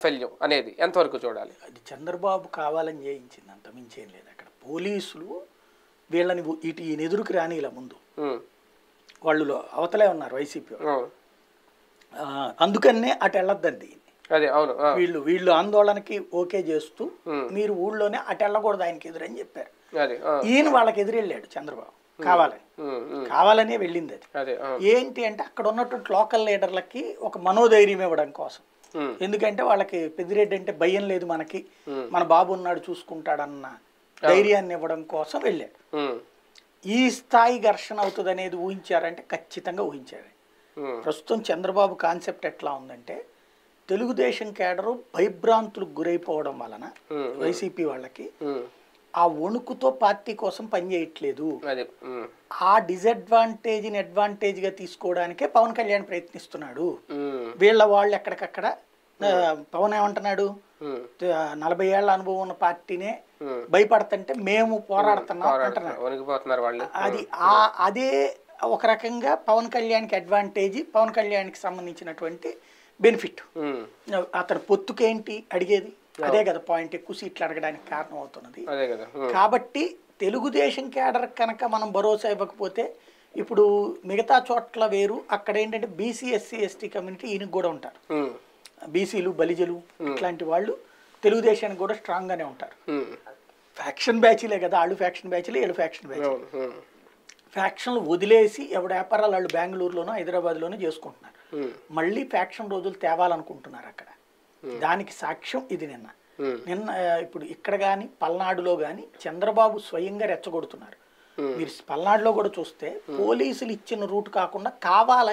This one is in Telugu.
వైఫల్యం అనేది ఎంతవరకు చూడాలి అది చంద్రబాబు కావాలని చేయించింది అంత మించేం లేదు అక్కడ పోలీసులు వీళ్ళని ఉ- ఇటు ఈయన ఎదురుకు రాని ఇలా ముందు ఉమ్, వాళ్ళు లో- అవతలే ఉన్నారు వైసీపీ వాళ్ళు. అవును. ఆ, అందుకనే అటు వెళ్ళొద్దండి అదే అవును ఆ, వీళ్ళు వీళ్ళు ఆందోళనకి ఓకే చేస్తూ ఉమ్, మీరు ఊళ్ళోనే అటు వెళ్ళకూడదు ఆయనకి ఎదురని చెప్పారు అదే ఆ, ఈయన వాళ్ళకి ఎదురెళ్ళాడు చంద్రబాబు కావాలని ఉమ్, ఉమ్, కావాలనే వెళ్ళింది అది అదే ఆ, ఏంటి అంటే అక్కడ ఉన్నటువంటి లోకల్ లీడర్లకి ఒక మనోధైర్యం ఇవ్వడం కోసం ఉమ్, ఎందుకంటే వాళ్ళకి పెద్దిరెడ్డి అంటే భయం లేదు మనకి ఉమ్, మన బాబు ఉన్నాడు చూసుకుంటాడన్న ధైర్యాన్ని ఇవ్వడం కోసం వెళ్ళాడు ఉమ్, ఈ స్థాయి ఘర్షణ అవుతుంది అనేది ఊహించారంటే ఖచ్చితంగా ఊహించారు ఉమ్, ప్రస్తుతం చంద్రబాబు కాన్సెప్ట్ ఎట్లా ఉందంటే తెలుగుదేశం కేడరు భయభ్రాంతులకు గురైపోవడం వలన ఉమ్, వైసీపీ వాళ్ళకి ఉమ్, ఆ వణుకుతో పార్టీ కోసం పనిచేయట్లేదు అదే ఉమ్, ఆ డిసడ్వాంటేజ్ని అడ్వాంటేజ్గా తీసుకోవడానికే పవన్ కళ్యాణ్ ప్రయత్నిస్తున్నాడు ఉమ్, వీళ్ళ వాళ్ళు ఎక్కడికక్కడ ఆ, పవన్ ఏమంటున్నాడు ఉమ్, ఆ, నలభై ఏళ్ళ అనుభవం ఉన్న పార్టీనే ఉమ్. భయపడుతుంటే మేము పోరాడుతున్నాం అంటున్నాడు పోరాడుతున్నారు, వణికిపోతున్నారు వాళ్ళు అది ఆ అదే ఒక రకంగా పవన్ కళ్యాణ్కి అడ్వాంటేజ్ పవన్ కళ్యాణ్కి సంబంధించినటువంటి బెనిఫిట్ ఉమ్, అతను పొత్తుకేంటి అడిగేది అదే కదా పాయింట్ ఎక్కువ సీట్లు అడగడానికి కారణం అవుతున్నది అదే కదా ఉమ్, కాబట్టి తెలుగుదేశం కేడర్ కనుక మనం భరోసా ఇవ్వకపోతే ఇప్పుడు మిగతా చోట్ల వేరు అక్కడ ఏంటంటే బీసీ ఎస్సీ ఎస్టీ కమ్యూనిటీ ఈయనకి కూడా ఉంటారు ఉమ్, బీసీలు బలిజలు ఇట్లాంటి వాళ్ళు తెలుగుదేశానికి కూడా స్ట్రాంగ్గానే ఉంటారు ఉమ్, ఫ్యాక్షన్ బ్యాచ్లే కదా వాళ్ళు ఫ్యాక్షన్ బ్యాచ్లే వీళ్ళు ఫ్యాక్షన్ బ్యాచ్ అవును, ఉమ్, ఫ్యాక్షన్లు వదిలేసి ఎవడ వ్యాపారాలు వాళ్ళు బెంగళూరులోనో హైదరాబాద్లోనో చేసుకుంటున్నారు ఉమ్, మళ్ళీ ఫ్యాక్షన్ రోజులు తేవాలనుకుంటున్నారు అక్కడ దానికి సాక్ష్యం ఇది నిన్న ఉమ్, నిన్న ఆ, ఇప్పుడు ఇక్కడ కానీ పల్నాడులో కానీ చంద్రబాబు స్వయంగా రెచ్చగొడుతున్నారు ఉమ్. మీరు పల్నాడులో కూడా చూస్తే పోలీసులు ఇచ్చిన రూట్ కాకుండా కావాలని